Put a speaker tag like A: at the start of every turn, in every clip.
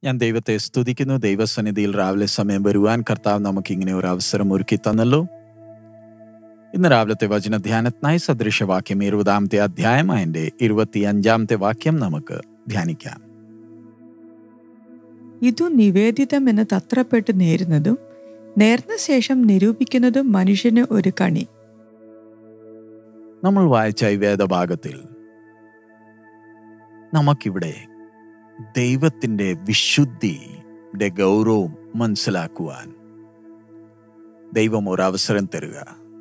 A: ഞാൻ ദൈവത്തെ സ്തുതിക്കുന്നു ദൈവസന്നിധിയിൽ രാവിലെ സമയം വരുവാൻ കർത്താവ് നമുക്കിങ്ങനെ ഒരു അവസരം ഒരുക്കി തന്നല്ലോ ഇന്ന് രാവിലത്തെ വചന ധ്യാനത്തിനായി സദൃശവാക്യം ഇരുപതാമത്തെ അധ്യായം അതിന്റെ ഇരുപത്തിയഞ്ചാമത്തെ വാക്യം നമുക്ക് ധ്യാനിക്കാം
B: ഇതു നിവേദിതമെന്ന് തത്രപ്പെട്ട് നേരുന്നതും നേർന്ന ശേഷം നിരൂപിക്കുന്നതും മനുഷ്യന് ഒരു കണി
A: നമ്മൾ വായിച്ച ഈ വേദഭാഗത്തിൽ നമുക്കിവിടെ ദൈവത്തിൻ്റെ വിശുദ്ധിയുടെ ഗൗരവം മനസ്സിലാക്കുവാൻ ദൈവം ഒരവസരം തരിക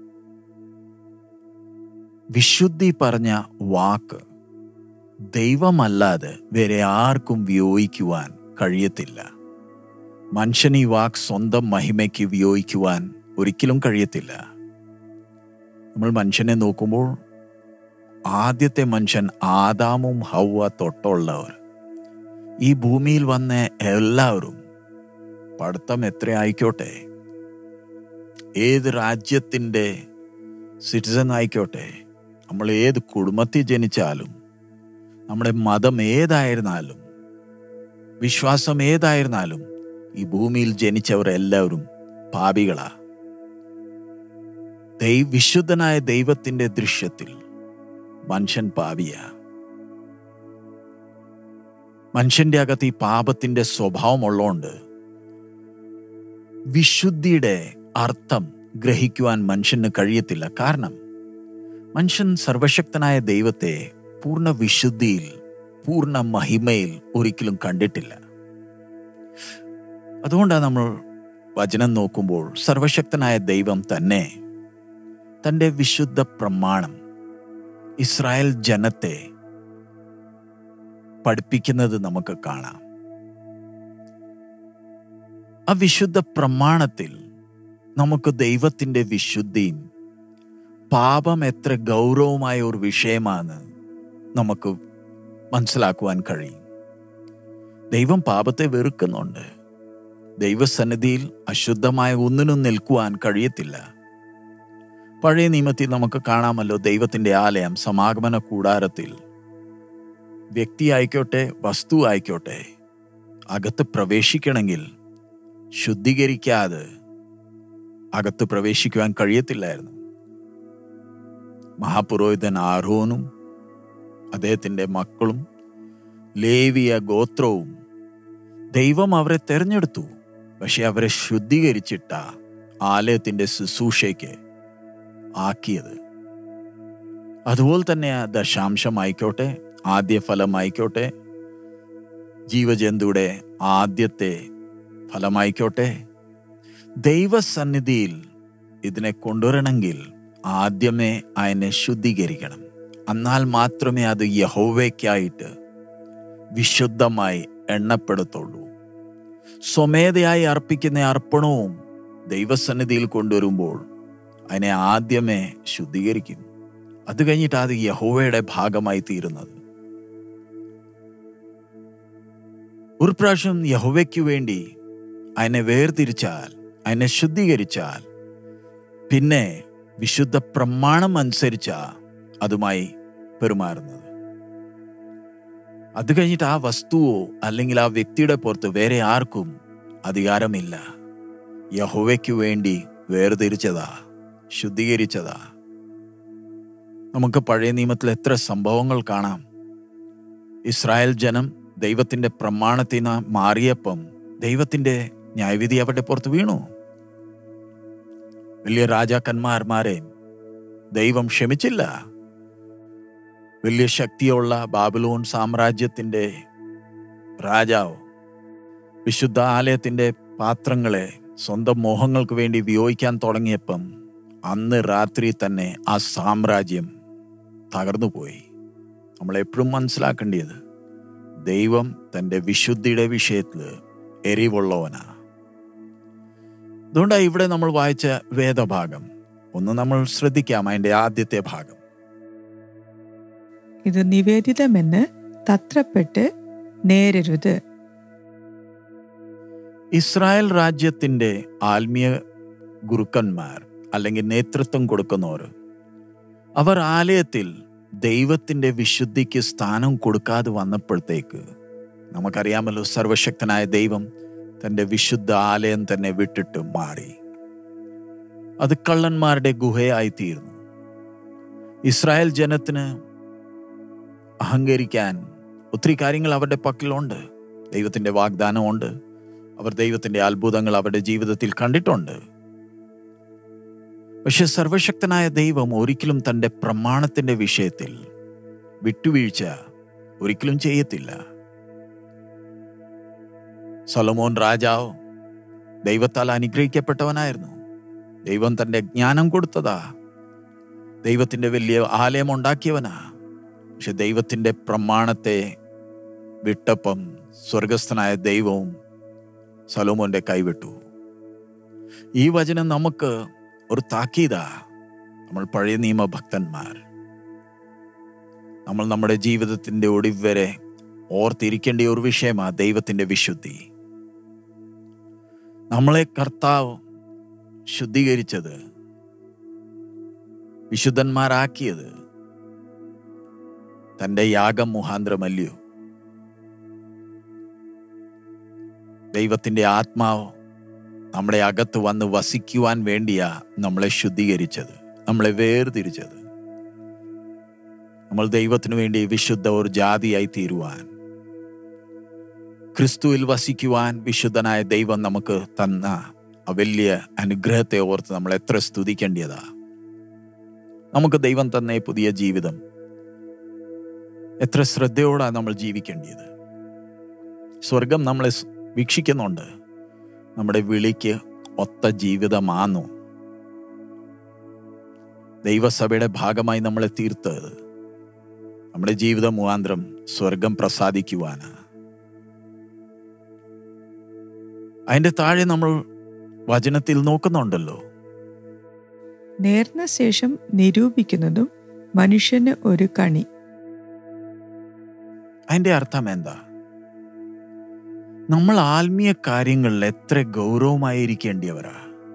A: വിശുദ്ധി പറഞ്ഞ വാക്ക് ദൈവമല്ലാതെ വേറെ ആർക്കും വിയോജിക്കുവാൻ കഴിയത്തില്ല മനുഷ്യൻ ഈ വാക്ക് സ്വന്തം മഹിമയ്ക്ക് വിയോജിക്കുവാൻ ഒരിക്കലും കഴിയത്തില്ല നമ്മൾ മനുഷ്യനെ നോക്കുമ്പോൾ ആദ്യത്തെ മനുഷ്യൻ ആദാമും ഹൗവ തൊട്ടുള്ളവർ ഈ ഭൂമിയിൽ വന്ന എല്ലാവരും പഠിത്തം എത്ര ആയിക്കോട്ടെ ഏത് രാജ്യത്തിൻ്റെ സിറ്റിസൺ ആയിക്കോട്ടെ നമ്മൾ ഏത് കുടുംബത്തിൽ ജനിച്ചാലും നമ്മുടെ മതം ഏതായിരുന്നാലും വിശ്വാസം ഏതായിരുന്നാലും ഈ ഭൂമിയിൽ ജനിച്ചവർ എല്ലാവരും പാപികളാ ദൈവ വിശുദ്ധനായ ദൈവത്തിന്റെ ദൃശ്യത്തിൽ മനുഷ്യൻ പാപിയ മനുഷ്യന്റെ അകത്ത് ഈ പാപത്തിന്റെ സ്വഭാവം ഉള്ളതുകൊണ്ട് വിശുദ്ധിയുടെ അർത്ഥം ഗ്രഹിക്കുവാൻ മനുഷ്യന് കഴിയത്തില്ല കാരണം മനുഷ്യൻ സർവശക്തനായ ദൈവത്തെ പൂർണ്ണ വിശുദ്ധിയിൽ പൂർണ്ണ മഹിമയിൽ ഒരിക്കലും കണ്ടിട്ടില്ല അതുകൊണ്ടാണ് നമ്മൾ വചനം നോക്കുമ്പോൾ സർവശക്തനായ ദൈവം തന്നെ തൻ്റെ വിശുദ്ധ പ്രമാണം ഇസ്രായേൽ ജനത്തെ പഠിപ്പിക്കുന്നത് നമുക്ക് കാണാം ആ വിശുദ്ധ പ്രമാണത്തിൽ നമുക്ക് ദൈവത്തിൻ്റെ വിശുദ്ധിയും പാപം എത്ര ഗൗരവമായ ഒരു വിഷയമാണ് നമുക്ക് മനസ്സിലാക്കുവാൻ കഴിയും ദൈവം പാപത്തെ വെറുക്കുന്നുണ്ട് ദൈവസന്നിധിയിൽ അശുദ്ധമായ ഒന്നിനും നിൽക്കുവാൻ കഴിയത്തില്ല പഴയ നിയമത്തിൽ നമുക്ക് കാണാമല്ലോ ദൈവത്തിന്റെ ആലയം സമാഗമന കൂടാരത്തിൽ വ്യക്തി ആയിക്കോട്ടെ വസ്തു ആയിക്കോട്ടെ അകത്ത് പ്രവേശിക്കണമെങ്കിൽ ശുദ്ധീകരിക്കാതെ അകത്ത് പ്രവേശിക്കുവാൻ കഴിയത്തില്ലായിരുന്നു മഹാപുരോഹിതൻ ആരോനും അദ്ദേഹത്തിന്റെ മക്കളും ലേവിയ ഗോത്രവും ദൈവം അവരെ തെരഞ്ഞെടുത്തു പക്ഷെ അവരെ ശുദ്ധീകരിച്ചിട്ട ആലയത്തിന്റെ ശുശ്രൂഷയ്ക്ക് ആക്കിയത് അതുപോലെ തന്നെ ആ ദശാംശമായിക്കോട്ടെ ആദ്യ ഫലമായിക്കോട്ടെ ജീവജന്തുയുടെ ആദ്യത്തെ ഫലമായിക്കോട്ടെ ദൈവസന്നിധിയിൽ ഇതിനെ കൊണ്ടുവരണമെങ്കിൽ ആദ്യമേ അതിനെ ശുദ്ധീകരിക്കണം എന്നാൽ മാത്രമേ അത് യഹോവയ്ക്കായിട്ട് വിശുദ്ധമായി എണ്ണപ്പെടുത്തുള്ളൂ സ്വമേധയായി അർപ്പിക്കുന്ന അർപ്പണവും ദൈവസന്നിധിയിൽ കൊണ്ടുവരുമ്പോൾ അതിനെ ആദ്യമേ ശുദ്ധീകരിക്കും അത് കഴിഞ്ഞിട്ട് അത് യഹോവയുടെ ഭാഗമായി തീരുന്നത് ഒരു പ്രാവശ്യം യഹോവയ്ക്ക് വേണ്ടി അതിനെ വേർതിരിച്ചാൽ അതിനെ ശുദ്ധീകരിച്ചാൽ പിന്നെ വിശുദ്ധ പ്രമാണം അനുസരിച്ച അതുമായി പെരുമാറുന്നത് അത് കഴിഞ്ഞിട്ട് ആ വസ്തുവോ അല്ലെങ്കിൽ ആ വ്യക്തിയുടെ പുറത്ത് വേറെ ആർക്കും അധികാരമില്ല യഹോവയ്ക്ക് വേണ്ടി വേർതിരിച്ചതാ ശുദ്ധീകരിച്ചതാ നമുക്ക് പഴയ നിയമത്തിൽ എത്ര സംഭവങ്ങൾ കാണാം ഇസ്രായേൽ ജനം ദൈവത്തിന്റെ പ്രമാണത്തിൽ നിന്ന് മാറിയപ്പം ദൈവത്തിന്റെ ന്യായവിധി അവരുടെ പുറത്ത് വീണു വലിയ രാജാക്കന്മാർമാരെ ദൈവം ക്ഷമിച്ചില്ല വലിയ ശക്തിയുള്ള ബാബിലോൺ സാമ്രാജ്യത്തിന്റെ രാജാവ് വിശുദ്ധ ആലയത്തിന്റെ പാത്രങ്ങളെ സ്വന്തം മോഹങ്ങൾക്ക് വേണ്ടി വിയോഗിക്കാൻ തുടങ്ങിയപ്പം അന്ന് രാത്രി തന്നെ ആ സാമ്രാജ്യം തകർന്നുപോയി നമ്മൾ എപ്പോഴും മനസ്സിലാക്കേണ്ടത് ദൈവം തൻ്റെ വിശുദ്ധിയുടെ വിഷയത്തിൽ എരിവുള്ളവനാ അതുകൊണ്ടാണ് ഇവിടെ നമ്മൾ വായിച്ച വേദഭാഗം ഒന്ന് നമ്മൾ ശ്രദ്ധിക്കാം അതിൻ്റെ ആദ്യത്തെ ഭാഗം
B: ഇത് നിവേദിതമെന്ന് തത്രപ്പെട്ട് നേരരുത്
A: ഇസ്രായേൽ രാജ്യത്തിൻ്റെ ആത്മീയ ഗുരുക്കന്മാർ അല്ലെങ്കിൽ നേതൃത്വം കൊടുക്കുന്നവർ അവർ ആലയത്തിൽ ദൈവത്തിൻ്റെ വിശുദ്ധിക്ക് സ്ഥാനം കൊടുക്കാതെ വന്നപ്പോഴത്തേക്ക് നമുക്കറിയാമല്ലോ സർവശക്തനായ ദൈവം തൻ്റെ വിശുദ്ധ ആലയം തന്നെ വിട്ടിട്ട് മാറി അത് കള്ളന്മാരുടെ ഗുഹയായി തീർന്നു ഇസ്രായേൽ ജനത്തിന് അഹങ്കരിക്കാൻ ഒത്തിരി കാര്യങ്ങൾ അവരുടെ പക്കലുണ്ട് ദൈവത്തിൻ്റെ വാഗ്ദാനമുണ്ട് അവർ ദൈവത്തിൻ്റെ അത്ഭുതങ്ങൾ അവരുടെ ജീവിതത്തിൽ കണ്ടിട്ടുണ്ട് പക്ഷെ സർവശക്തനായ ദൈവം ഒരിക്കലും തൻ്റെ പ്രമാണത്തിൻ്റെ വിഷയത്തിൽ വിട്ടുവീഴ്ച ഒരിക്കലും ചെയ്യത്തില്ല സൊലമോൻ രാജാവ് ദൈവത്താൽ അനുഗ്രഹിക്കപ്പെട്ടവനായിരുന്നു ദൈവം തൻ്റെ ജ്ഞാനം കൊടുത്തതാ ദൈവത്തിൻ്റെ വലിയ ആലയം ഉണ്ടാക്കിയവനാ പക്ഷെ ദൈവത്തിൻ്റെ പ്രമാണത്തെ വിട്ടപ്പം സ്വർഗസ്ഥനായ ദൈവവും സലോമോന്റെ കൈവിട്ടു ഈ വചനം നമുക്ക് ഒരു താക്കീതാ നമ്മൾ പഴയ നിയമ ഭക്തന്മാർ നമ്മൾ നമ്മുടെ ജീവിതത്തിൻ്റെ ഒടിവ് വരെ ഓർത്തിരിക്കേണ്ട ഒരു വിഷയമാ ദൈവത്തിൻ്റെ വിശുദ്ധി നമ്മളെ കർത്താവ് ശുദ്ധീകരിച്ചത് വിശുദ്ധന്മാരാക്കിയത് തൻ്റെ യാഗം മുഖാന്തരമല്ലയോ ദൈവത്തിൻ്റെ ആത്മാവ് നമ്മുടെ അകത്ത് വന്ന് വസിക്കുവാൻ വേണ്ടിയാ നമ്മളെ ശുദ്ധീകരിച്ചത് നമ്മളെ വേർതിരിച്ചത് നമ്മൾ ദൈവത്തിനു വേണ്ടി വിശുദ്ധ ഒരു ജാതിയായി തീരുവാൻ ക്രിസ്തുവിൽ വസിക്കുവാൻ വിശുദ്ധനായ ദൈവം നമുക്ക് തന്ന ആ വലിയ അനുഗ്രഹത്തെ ഓർത്ത് നമ്മൾ എത്ര സ്തുതിക്കേണ്ടതാ നമുക്ക് ദൈവം തന്ന ഈ പുതിയ ജീവിതം എത്ര ശ്രദ്ധയോടാണ് നമ്മൾ ജീവിക്കേണ്ടത് സ്വർഗം നമ്മളെ സ് വീക്ഷിക്കുന്നുണ്ട് നമ്മുടെ വിളിക്ക് ഒത്ത ജീവിതമാന്നു ദൈവസഭയുടെ ഭാഗമായി നമ്മളെ തീർത്തത് നമ്മുടെ ജീവിത മുഖാന്തരം സ്വർഗം പ്രസാദിക്കുവാന് അതിന്റെ താഴെ നമ്മൾ വചനത്തിൽ നോക്കുന്നുണ്ടല്ലോ
B: നേർന്ന ശേഷം നിരൂപിക്കുന്നതും മനുഷ്യന് ഒരു കണി
A: അതിന്റെ അർത്ഥം എന്താ നമ്മൾ ആത്മീയ കാര്യങ്ങളിൽ എത്ര ഗൗരവമായിരിക്കേണ്ടിയവരാ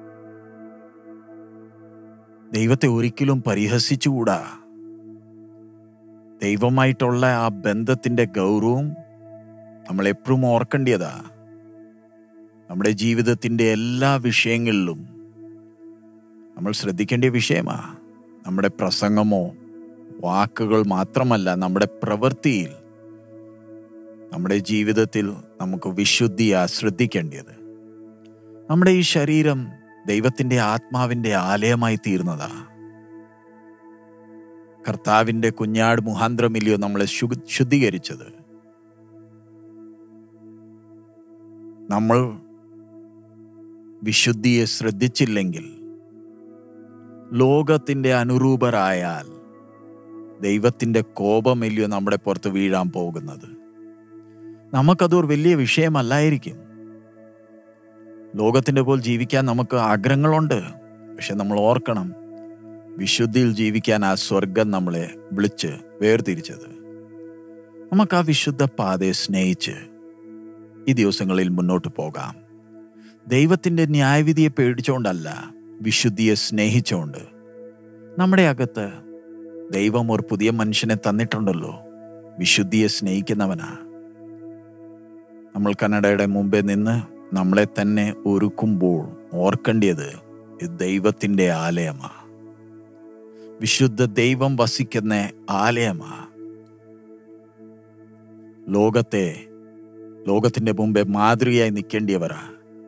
A: ദൈവത്തെ ഒരിക്കലും പരിഹസിച്ചുകൂടാ ദൈവമായിട്ടുള്ള ആ ബന്ധത്തിന്റെ ഗൗരവം നമ്മൾ എപ്പോഴും ഓർക്കേണ്ടതാ നമ്മുടെ ജീവിതത്തിന്റെ എല്ലാ വിഷയങ്ങളിലും നമ്മൾ ശ്രദ്ധിക്കേണ്ട വിഷയമാ നമ്മുടെ പ്രസംഗമോ വാക്കുകൾ മാത്രമല്ല നമ്മുടെ പ്രവൃത്തിയിൽ നമ്മുടെ ജീവിതത്തിൽ നമുക്ക് വിശുദ്ധിയാ ശ്രദ്ധിക്കേണ്ടത് നമ്മുടെ ഈ ശരീരം ദൈവത്തിന്റെ ആത്മാവിന്റെ ആലയമായി തീർന്നതാ കർത്താവിന്റെ കുഞ്ഞാട് മുഹാന്തരമില്ലയോ നമ്മളെ ശു- ശുദ്ധീകരിച്ചത് നമ്മൾ വിശുദ്ധിയെ ശ്രദ്ധിച്ചില്ലെങ്കിൽ ലോകത്തിന്റെ അനുരൂപരായാൽ ദൈവത്തിന്റെ കോപമില്ലയോ നമ്മുടെ പുറത്ത് വീഴാൻ പോകുന്നത് നമുക്കതൊരു വലിയ വിഷയമല്ലായിരിക്കും ലോകത്തിന്റെ പോൽ ജീവിക്കാൻ നമുക്ക് ആഗ്രഹങ്ങളുണ്ട് പക്ഷെ നമ്മൾ ഓർക്കണം വിശുദ്ധിയിൽ ജീവിക്കാൻ ആ സ്വർഗം നമ്മളെ വിളിച്ച് വേർതിരിച്ചത് നമുക്ക് ആ വിശുദ്ധ പാതയെ സ്നേഹിച്ച് ഈ ദിവസങ്ങളിൽ മുന്നോട്ട് പോകാം ദൈവത്തിന്റെ ന്യായവിധിയെ പേടിച്ചുകൊണ്ടല്ല വിശുദ്ധിയെ സ്നേഹിച്ചുകൊണ്ട് നമ്മുടെ അകത്ത് ദൈവം ഒരു പുതിയ മനുഷ്യനെ തന്നിട്ടുണ്ടല്ലോ വിശുദ്ധിയെ സ്നേഹിക്കുന്നവനാ നമ്മൾ കന്നഡയുടെ മുമ്പേ നിന്ന് നമ്മളെ തന്നെ ഒരുക്കുമ്പോൾ ഓർക്കേണ്ടത് ഇത് ദൈവത്തിന്റെ ആലയമാ വിശുദ്ധ ദൈവം വസിക്കുന്ന ആലയമാ ലോകത്തെ ലോകത്തിന്റെ മുമ്പേ മാതൃകയായി നിൽക്കേണ്ടിയവരാ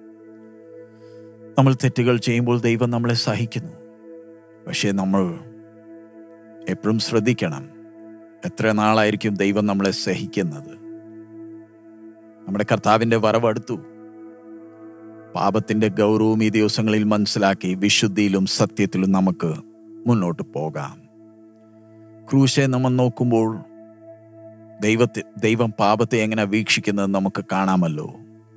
A: നമ്മൾ തെറ്റുകൾ ചെയ്യുമ്പോൾ ദൈവം നമ്മളെ സഹിക്കുന്നു പക്ഷേ നമ്മൾ എപ്പോഴും ശ്രദ്ധിക്കണം എത്ര നാളായിരിക്കും ദൈവം നമ്മളെ സഹിക്കുന്നത് നമ്മുടെ കർത്താവിന്റെ വരവടുത്തു പാപത്തിന്റെ ഗൗരവം ഈ ദിവസങ്ങളിൽ മനസ്സിലാക്കി വിശുദ്ധിയിലും സത്യത്തിലും നമുക്ക് മുന്നോട്ട് പോകാം ക്രൂശെ നമ്മൾ നോക്കുമ്പോൾ ദൈവത്തെ ദൈവം പാപത്തെ എങ്ങനെ വീക്ഷിക്കുന്നത് നമുക്ക് കാണാമല്ലോ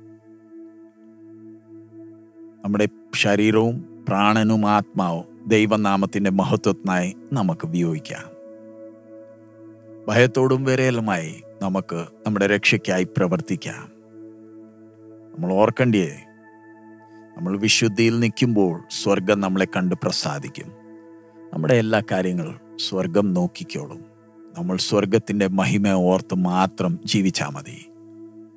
A: നമ്മുടെ ശരീരവും പ്രാണനും ആത്മാവും ദൈവനാമത്തിന്റെ മഹത്വത്തിനായി നമുക്ക് ഉപയോഗിക്കാം ഭയത്തോടും വിരയലുമായി നമുക്ക് നമ്മുടെ രക്ഷയ്ക്കായി പ്രവർത്തിക്കാം നമ്മൾ ഓർക്കണ്ടേ നമ്മൾ വിശുദ്ധിയിൽ നിൽക്കുമ്പോൾ സ്വർഗം നമ്മളെ കണ്ട് പ്രസാദിക്കും നമ്മുടെ എല്ലാ കാര്യങ്ങളും സ്വർഗം നോക്കിക്കോളും നമ്മൾ സ്വർഗത്തിന്റെ മഹിമ ഓർത്ത് മാത്രം ജീവിച്ചാൽ മതി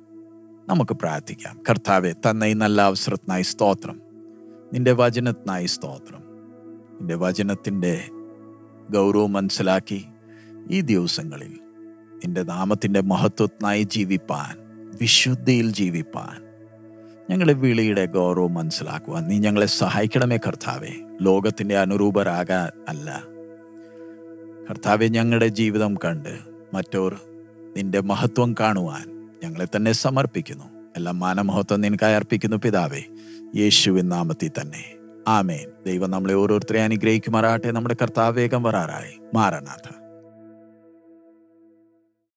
A: നമുക്ക് പ്രാർത്ഥിക്കാം കർത്താവെ തന്ന ഈ നല്ല അവസരത്തിനായി സ്തോത്രം നിന്റെ വചനത്തിനായി സ്തോത്രം നിന്റെ വചനത്തിൻ്റെ ഗൗരവം മനസ്സിലാക്കി ഈ ദിവസങ്ങളിൽ നിന്റെ നാമത്തിൻ്റെ മഹത്വത്തിനായി ജീവിപ്പാൻ വിശുദ്ധിയിൽ ജീവിപ്പാൻ ഞങ്ങളുടെ വിളിയുടെ ഗൗരവം മനസ്സിലാക്കുവാൻ നീ ഞങ്ങളെ സഹായിക്കണമേ കർത്താവെ ലോകത്തിൻ്റെ അനുരൂപരാകാൻ അല്ല കർത്താവെ ഞങ്ങളുടെ ജീവിതം കണ്ട് മറ്റോർ നിന്റെ മഹത്വം കാണുവാൻ ഞങ്ങളെ തന്നെ സമർപ്പിക്കുന്നു എല്ലാം മാനമഹത്വം നിനക്കായി അർപ്പിക്കുന്നു പിതാവേ യേശുവിൻ നാമത്തിൽ തന്നെ ആമേൻ ദൈവം നമ്മളെ ഓരോരുത്തരെ അനുഗ്രഹിക്കുമാറാട്ടെ നമ്മുടെ കർത്താവ് വേഗം വരാറായി മാറനാഥ